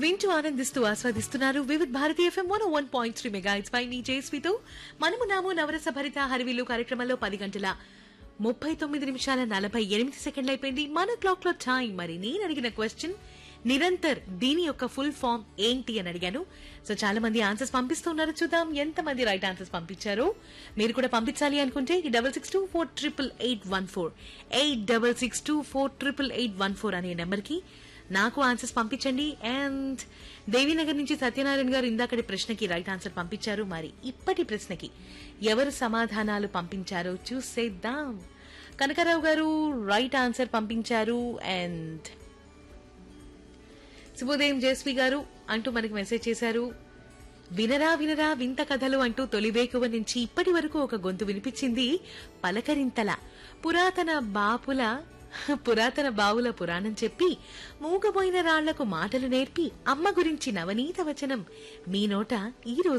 వింటూ ఆనందిస్తూ ఆస్వాదిస్తున్నారు Vividh Bharati FM one one point three mega పై మీ జేస్వితో మనము నాము నవరస భరిత హరివిల్లు కార్యక్రమంలో పది గంటల ముప్పై తొమ్మిది నిమిషాల నలభై ఎనిమిది సెకండ్లు అయిపోయింది మన క్లాక్ లో టైం మరి నేను అడిగిన క్వశ్చన్ నిరంతర్ దీని యొక్క ఫుల్ ఫామ్ ఏంటి అని అడిగాను సో చాలా మంది ఆన్సర్స్ పంపిస్తున్నారు చూద్దాం ఎంత మంది రైట్ ఆన్సర్స్ పంపించారు మీరు కూడా పంపించాలి అనుకుంటే double six two four triple eight one four eight double six two four triple eight one four అనే నెంబర్కి నాకు ఆన్సర్స్ పంపించండి అండ్ దేవీనగర్ నుంచి సత్యనారాయణ గారు ఇందాకటి ప్రశ్నకి రైట్ ఆన్సర్ పంపించారు మరి ఇప్పటి ప్రశ్నకి ఎవరు సమాధానాలు పంపించారో చూసేద్దాం కనకరావు గారు రైట్ ఆన్సర్ పంపించారు అండ్ శుభోదయం జేస్వి గారు అంటూ మనకి మెసేజ్ చేశారు వినరా వినరా వింత కథలు అంటూ తొలివేకువ నుంచి ఇప్పటి వరకు ఒక గొంతు వినిపించింది పలకరింతల పురాతన బాపుల పురాతన బావుల పురాణం చెప్పి మూగబోయిన రాళ్లకు మాటలు నేర్పి అమ్మ గురించి నవనీత వచనం మీ నోట ఈ రోజు